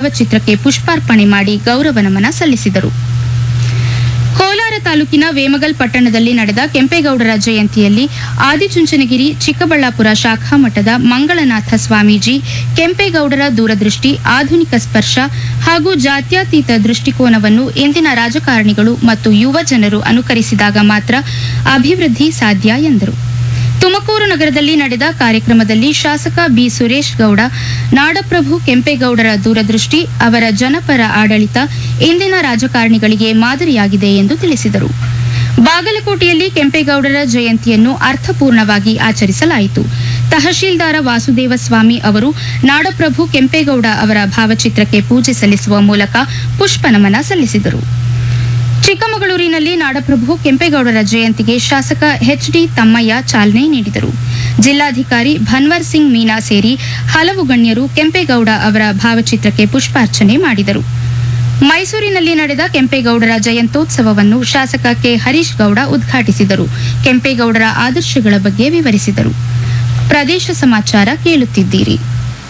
ಭಾವಚಿತ್ರಕ್ಕೆ ಪುಷ್ಪಾರ್ಪಣೆ ಮಾಡಿ ಗೌರವ ನಮನ ಸಲ್ಲಿಸಿದರು ಕೋಲಾರ ತಾಲೂಕಿನ ವೇಮಗಲ್ ಪಟ್ಟಣದಲ್ಲಿ ನಡೆದ ಕೆಂಪೇಗೌಡರ ಜಯಂತಿಯಲ್ಲಿ ಆದಿಚುಂಚನಗಿರಿ ಚಿಕ್ಕಬಳ್ಳಾಪುರ ಶಾಖಾ ಮಠದ ಮಂಗಳನಾಥ ಸ್ವಾಮೀಜಿ ಕೆಂಪೇಗೌಡರ ದೂರದೃಷ್ಟಿ ಆಧುನಿಕ ಸ್ಪರ್ಶ ಹಾಗೂ ಜಾತ್ಯತೀತ ದೃಷ್ಟಿಕೋನವನ್ನು ಇಂದಿನ ರಾಜಕಾರಣಿಗಳು ಮತ್ತು ಯುವ ಜನರು ಅನುಕರಿಸಿದಾಗ ಮಾತ್ರ ಅಭಿವೃದ್ಧಿ ಸಾಧ್ಯ ಎಂದರು ತುಮಕೂರು ನಗರದಲ್ಲಿ ನಡೆದ ಕಾರ್ಯಕ್ರಮದಲ್ಲಿ ಶಾಸಕ ಬಿ ಸುರೇಶ್ ಗೌಡ ನಾಡಪ್ರಭು ಕೆಂಪೇಗೌಡರ ದೂರದೃಷ್ಟಿ ಅವರ ಜನಪರ ಆಡಳಿತ ಇಂದಿನ ರಾಜಕಾರಣಿಗಳಿಗೆ ಮಾದರಿಯಾಗಿದೆ ಎಂದು ತಿಳಿಸಿದರು ಬಾಗಲಕೋಟೆಯಲ್ಲಿ ಕೆಂಪೇಗೌಡರ ಜಯಂತಿಯನ್ನು ಅರ್ಥಪೂರ್ಣವಾಗಿ ಆಚರಿಸಲಾಯಿತು ತಹಶೀಲ್ದಾರ ವಾಸುದೇವ ಸ್ವಾಮಿ ಅವರು ನಾಡಪ್ರಭು ಕೆಂಪೇಗೌಡ ಅವರ ಭಾವಚಿತ್ರಕ್ಕೆ ಪೂಜೆ ಸಲ್ಲಿಸುವ ಮೂಲಕ ಪುಷ್ಪನಮನ ಸಲ್ಲಿಸಿದರು ಚಿಕ್ಕಮಗಳೂರಿನಲ್ಲಿ ನಾಡಪ್ರಭು ಕೆಂಪೇಗೌಡರ ಜಯಂತಿಗೆ ಶಾಸಕ ಎಚ್ಡಿ ತಮ್ಮಯ್ಯ ಚಾಲನೆ ನೀಡಿದರು ಜಿಲ್ಲಾಧಿಕಾರಿ ಭನ್ವರ್ ಸಿಂಗ್ ಮೀನಾ ಸೇರಿ ಹಲವು ಗಣ್ಯರು ಕೆಂಪೇಗೌಡ ಅವರ ಭಾವಚಿತ್ರಕ್ಕೆ ಪುಷ್ಪಾರ್ಚನೆ ಮಾಡಿದರು ಮೈಸೂರಿನಲ್ಲಿ ನಡೆದ ಕೆಂಪೇಗೌಡರ ಜಯಂತ್ಯೋತ್ಸವವನ್ನು ಶಾಸಕ ಕೆ ಹರೀಶ್ ಗೌಡ ಉದ್ಘಾಟಿಸಿದರು ಕೆಂಪೇಗೌಡರ ಆದರ್ಶಗಳ ಬಗ್ಗೆ ವಿವರಿಸಿದರು ಪ್ರದೇಶ ಸಮಾಚಾರ ಕೇಳುತ್ತಿದ್ದೀರಿ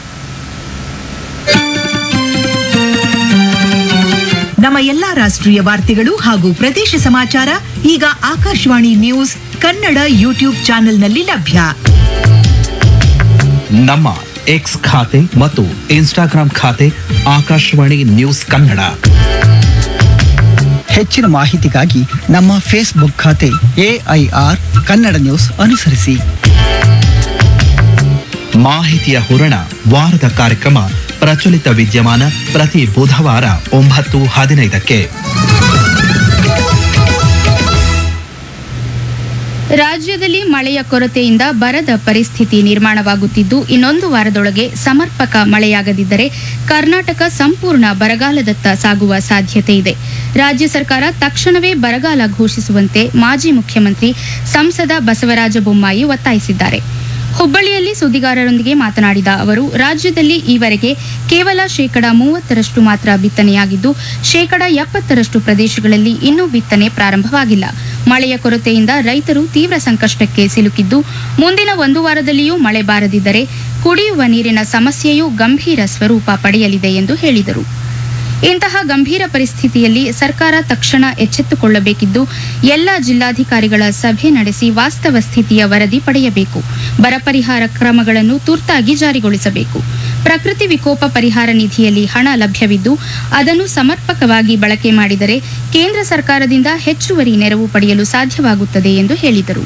ನಮ್ಮ ಎಲ್ಲಾ ರಾಷ್ಟ್ರೀಯ ವಾರ್ತೆಗಳು ಹಾಗೂ ಪ್ರದೇಶ ಸಮಾಚಾರ ಈಗ ಆಕಾಶವಾಣಿ ನ್ಯೂಸ್ ಕನ್ನಡ ಯೂಟ್ಯೂಬ್ ಚಾನೆಲ್ನಲ್ಲಿ ಲಭ್ಯ ನಮ್ಮ ಎಕ್ಸ್ ಖಾತೆ ಮತ್ತು ಇನ್ಸ್ಟಾಗ್ರಾಂ ಖಾತೆ ಆಕಾಶವಾಣಿ ನ್ಯೂಸ್ ಕನ್ನಡ ಹೆಚ್ಚಿನ ಮಾಹಿತಿಗಾಗಿ ನಮ್ಮ ಫೇಸ್ಬುಕ್ ಖಾತೆ ಎಐಆರ್ ಕನ್ನಡ ನ್ಯೂಸ್ ಅನುಸರಿಸಿ ಮಾಹಿತಿಯ ಹೂರಣ ವಾರದ ಕಾರ್ಯಕ್ರಮ ಪ್ರಚಲಿತ ವಿದ್ಯಮಾನ ಪ್ರತಿ ಬುಧವಾರ ಒಂಬತ್ತು ಹದಿನೈದಕ್ಕೆ ರಾಜ್ಯದಲ್ಲಿ ಮಳೆಯ ಕೊರತೆಯಿಂದ ಬರದ ಪರಿಸ್ಥಿತಿ ನಿರ್ಮಾಣವಾಗುತ್ತಿದ್ದು ಇನ್ನೊಂದು ವಾರದೊಳಗೆ ಸಮರ್ಪಕ ಮಳೆಯಾಗದಿದ್ದರೆ ಕರ್ನಾಟಕ ಸಂಪೂರ್ಣ ಬರಗಾಲದತ್ತ ಸಾಗುವ ಸಾಧ್ಯತೆ ಇದೆ ರಾಜ್ಯ ಸರ್ಕಾರ ತಕ್ಷಣವೇ ಬರಗಾಲ ಘೋಷಿಸುವಂತೆ ಮಾಜಿ ಮುಖ್ಯಮಂತ್ರಿ ಸಂಸದ ಬಸವರಾಜ ಬೊಮ್ಮಾಯಿ ಒತ್ತಾಯಿಸಿದ್ದಾರೆ ಹುಬ್ಬಳ್ಳಿಯಲ್ಲಿ ಸುದ್ದಿಗಾರರೊಂದಿಗೆ ಮಾತನಾಡಿದ ಅವರು ರಾಜ್ಯದಲ್ಲಿ ಈವರೆಗೆ ಕೇವಲ ಶೇಕಡ ಮೂವತ್ತರಷ್ಟು ಮಾತ್ರ ಬಿತ್ತನೆಯಾಗಿದ್ದು ಶೇಕಡ ಎಪ್ಪತ್ತರಷ್ಟು ಪ್ರದೇಶಗಳಲ್ಲಿ ಇನ್ನೂ ಬಿತ್ತನೆ ಪ್ರಾರಂಭವಾಗಿಲ್ಲ ಮಳೆಯ ಕೊರತೆಯಿಂದ ರೈತರು ತೀವ್ರ ಸಂಕಷ್ಟಕ್ಕೆ ಸಿಲುಕಿದ್ದು ಮುಂದಿನ ಒಂದು ವಾರದಲ್ಲಿಯೂ ಮಳೆ ಬಾರದಿದ್ದರೆ ಕುಡಿಯುವ ನೀರಿನ ಸಮಸ್ಯೆಯೂ ಗಂಭೀರ ಸ್ವರೂಪ ಪಡೆಯಲಿದೆ ಎಂದು ಹೇಳಿದರು ಇಂತಹ ಗಂಭೀರ ಪರಿಸ್ಥಿತಿಯಲ್ಲಿ ಸರ್ಕಾರ ತಕ್ಷಣ ಎಚ್ಚೆತ್ತುಕೊಳ್ಳಬೇಕಿದ್ದು ಎಲ್ಲ ಜಿಲ್ಲಾಧಿಕಾರಿಗಳ ಸಭೆ ನಡೆಸಿ ವಾಸ್ತವ ಸ್ಥಿತಿಯ ವರದಿ ಪಡೆಯಬೇಕು ಬರ ಪರಿಹಾರ ಕ್ರಮಗಳನ್ನು ತುರ್ತಾಗಿ ಜಾರಿಗೊಳಿಸಬೇಕು ಪ್ರಕೃತಿ ವಿಕೋಪ ಪರಿಹಾರ ನಿಧಿಯಲ್ಲಿ ಹಣ ಲಭ್ಯವಿದ್ದು ಅದನ್ನು ಸಮರ್ಪಕವಾಗಿ ಬಳಕೆ ಮಾಡಿದರೆ ಕೇಂದ್ರ ಸರ್ಕಾರದಿಂದ ಹೆಚ್ಚುವರಿ ನೆರವು ಪಡೆಯಲು ಸಾಧ್ಯವಾಗುತ್ತದೆ ಎಂದು ಹೇಳಿದರು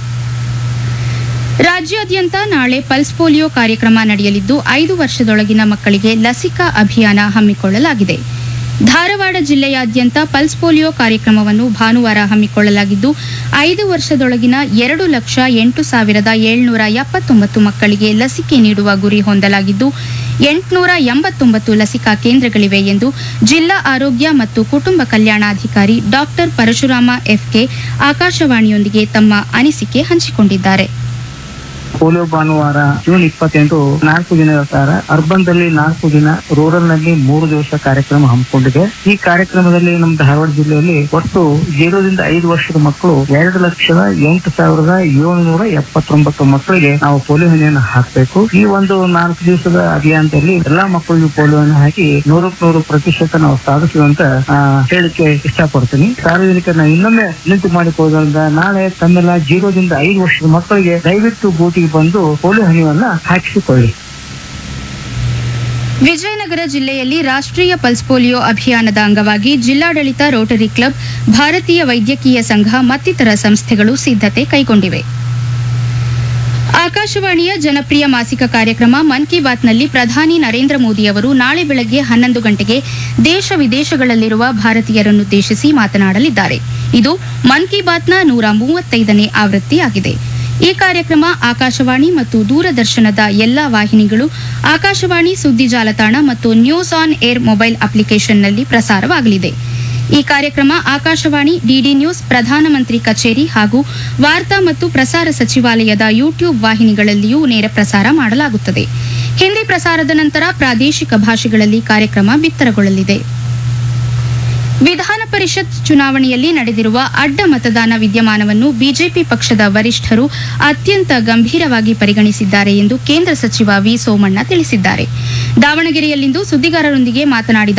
ರಾಜ್ಯಾದ್ಯಂತ ನಾಳೆ ಪಲ್ಸ್ ಪೋಲಿಯೋ ಕಾರ್ಯಕ್ರಮ ನಡೆಯಲಿದ್ದು ಐದು ವರ್ಷದೊಳಗಿನ ಮಕ್ಕಳಿಗೆ ಲಸಿಕಾ ಅಭಿಯಾನ ಹಮ್ಮಿಕೊಳ್ಳಲಾಗಿದೆ ಧಾರವಾಡ ಜಿಲ್ಲೆಯಾದ್ಯಂತ ಪಲ್ಸ್ ಪೋಲಿಯೋ ಕಾರ್ಯಕ್ರಮವನ್ನು ಭಾನುವಾರ ಹಮ್ಮಿಕೊಳ್ಳಲಾಗಿದ್ದು ಐದು ವರ್ಷದೊಳಗಿನ ಎರಡು ಲಕ್ಷ ಎಂಟು ಸಾವಿರದ ಏಳ್ನೂರ ಎಪ್ಪತ್ತೊಂಬತ್ತು ಮಕ್ಕಳಿಗೆ ಲಸಿಕೆ ನೀಡುವ ಗುರಿ ಹೊಂದಲಾಗಿದ್ದು ಎಂಟುನೂರ ಎಂಬತ್ತೊಂಬತ್ತು ಲಸಿಕಾ ಕೇಂದ್ರಗಳಿವೆ ಎಂದು ಜಿಲ್ಲಾ ಆರೋಗ್ಯ ಮತ್ತು ಕುಟುಂಬ ಕಲ್ಯಾಣಾಧಿಕಾರಿ ಡಾಕ್ಟರ್ ಪರಶುರಾಮ ಎಫ್ಕೆ ಆಕಾಶವಾಣಿಯೊಂದಿಗೆ ತಮ್ಮ ಅನಿಸಿಕೆ ಹಂಚಿಕೊಂಡಿದ್ದಾರೆ ಪೋಲಿಯೋ ಭಾನುವಾರ ಜೂನ್ ಇಪ್ಪತ್ತೆಂಟು ನಾಲ್ಕು ದಿನದ ಕಾಲ ಅರ್ಬನ್ ದಲ್ಲಿ ನಾಲ್ಕು ದಿನ ರೂರಲ್ ನಲ್ಲಿ ಮೂರು ದಿವಸ ಕಾರ್ಯಕ್ರಮ ಹಮ್ಮಿಕೊಂಡಿದೆ ಈ ಕಾರ್ಯಕ್ರಮದಲ್ಲಿ ನಮ್ಮ ಧಾರವಾಡ ಜಿಲ್ಲೆಯಲ್ಲಿ ಒಟ್ಟು ಜೀರೋದಿಂದ ಐದು ವರ್ಷದ ಮಕ್ಕಳು ಎರಡು ಲಕ್ಷದ ಎಂಟು ಸಾವಿರದ ಏಳುನೂರ ಎಪ್ಪತ್ತೊಂಬತ್ತು ಮಕ್ಕಳಿಗೆ ನಾವು ಪೋಲಿಯೋ ಹನಿಯನ್ನು ಹಾಕಬೇಕು ಈ ಒಂದು ನಾಲ್ಕು ದಿವಸದ ಅಭಿಯಾನದಲ್ಲಿ ಎಲ್ಲಾ ಮಕ್ಕಳಿಗೂ ಪೋಲಿಯೋವನ್ನು ಹಾಕಿ ನೂರಕ್ಕೆ ನೂರು ಪ್ರತಿಶತ ನಾವು ಸಾಧಿಸುವಂತ ಆ, ಹೇಳಿಕೆ ಇಷ್ಟಪಡ್ತೀನಿ ಸಾರ್ವಜನಿಕರನ್ನ ಇನ್ನೊಮ್ಮೆ ವಿನಂತಿ ಮಾಡಿಕೊಳ್ಳೋದ್ರಿಂದ ನಾಳೆ ತಮ್ಮೆಲ್ಲ ಜೀರೋದಿಂದ ಐದು ವರ್ಷದ ಮಕ್ಕಳಿಗೆ ದಯವಿಟ್ಟು ಬೂಟಿಗೆ ಬಂದು ಪೋಲಿಯೋ ಹನಿಯನ್ನ ಹಾಕಿಸಿಕೊಳ್ಳಿ ವಿಜಯನಗರ ಜಿಲ್ಲೆಯಲ್ಲಿ ರಾಷ್ಟ್ರೀಯ ಪಲ್ಸ್ ಪೋಲಿಯೋ ಅಭಿಯಾನದ ಅಂಗವಾಗಿ ಜಿಲ್ಲಾಡಳಿತ ರೋಟರಿ ಕ್ಲಬ್ ಭಾರತೀಯ ವೈದ್ಯಕೀಯ ಸಂಘ ಮತ್ತಿತರ ಸಂಸ್ಥೆಗಳು ಸಿದ್ಧತೆ ಕೈಗೊಂಡಿವೆ ಆಕಾಶವಾಣಿಯ ಜನಪ್ರಿಯ ಮಾಸಿಕ ಕಾರ್ಯಕ್ರಮ ಮನ್ ಕಿ ಬಾತ್ನಲ್ಲಿ ಪ್ರಧಾನಿ ನರೇಂದ್ರ ಮೋದಿ ಅವರು ನಾಳೆ ಬೆಳಗ್ಗೆ ಹನ್ನೊಂದು ಗಂಟೆಗೆ ದೇಶ ವಿದೇಶಗಳಲ್ಲಿರುವ ಭಾರತೀಯರನ್ನುದ್ದೇಶಿಸಿ ಮಾತನಾಡಲಿದ್ದಾರೆ ಇದು ಮನ್ ಕಿ ಬಾತ್ನ ನೂರ ಮೂವತ್ತೈದನೇ ಆವೃತ್ತಿಯಾಗಿದೆ ಈ ಕಾರ್ಯಕ್ರಮ ಆಕಾಶವಾಣಿ ಮತ್ತು ದೂರದರ್ಶನದ ಎಲ್ಲಾ ವಾಹಿನಿಗಳು ಆಕಾಶವಾಣಿ ಸುದ್ದಿ ಜಾಲತಾಣ ಮತ್ತು ನ್ಯೂಸ್ ಆನ್ ಏರ್ ಮೊಬೈಲ್ ಅಪ್ಲಿಕೇಶನ್ನಲ್ಲಿ ಪ್ರಸಾರವಾಗಲಿದೆ ಈ ಕಾರ್ಯಕ್ರಮ ಆಕಾಶವಾಣಿ ಡಿಡಿ ನ್ಯೂಸ್ ಪ್ರಧಾನಮಂತ್ರಿ ಕಚೇರಿ ಹಾಗೂ ವಾರ್ತಾ ಮತ್ತು ಪ್ರಸಾರ ಸಚಿವಾಲಯದ ಯೂಟ್ಯೂಬ್ ವಾಹಿನಿಗಳಲ್ಲಿಯೂ ನೇರ ಪ್ರಸಾರ ಮಾಡಲಾಗುತ್ತದೆ ಹಿಂದಿ ಪ್ರಸಾರದ ನಂತರ ಪ್ರಾದೇಶಿಕ ಭಾಷೆಗಳಲ್ಲಿ ಕಾರ್ಯಕ್ರಮ ಬಿತ್ತರಗೊಳ್ಳಲಿದೆ ವಿಧಾನ ಪರಿಷತ್ ಚುನಾವಣೆಯಲ್ಲಿ ನಡೆದಿರುವ ಅಡ್ಡ ಮತದಾನ ವಿದ್ಯಮಾನವನ್ನು ಬಿಜೆಪಿ ಪಕ್ಷದ ವರಿಷ್ಠರು ಅತ್ಯಂತ ಗಂಭೀರವಾಗಿ ಪರಿಗಣಿಸಿದ್ದಾರೆ ಎಂದು ಕೇಂದ್ರ ಸಚಿವ ವಿ ಸೋಮಣ್ಣ ತಿಳಿಸಿದ್ದಾರೆ ದಾವಣಗೆರೆಯಲ್ಲಿಂದು ಸುದ್ದಿಗಾರರೊಂದಿಗೆ ಮಾತನಾಡಿದ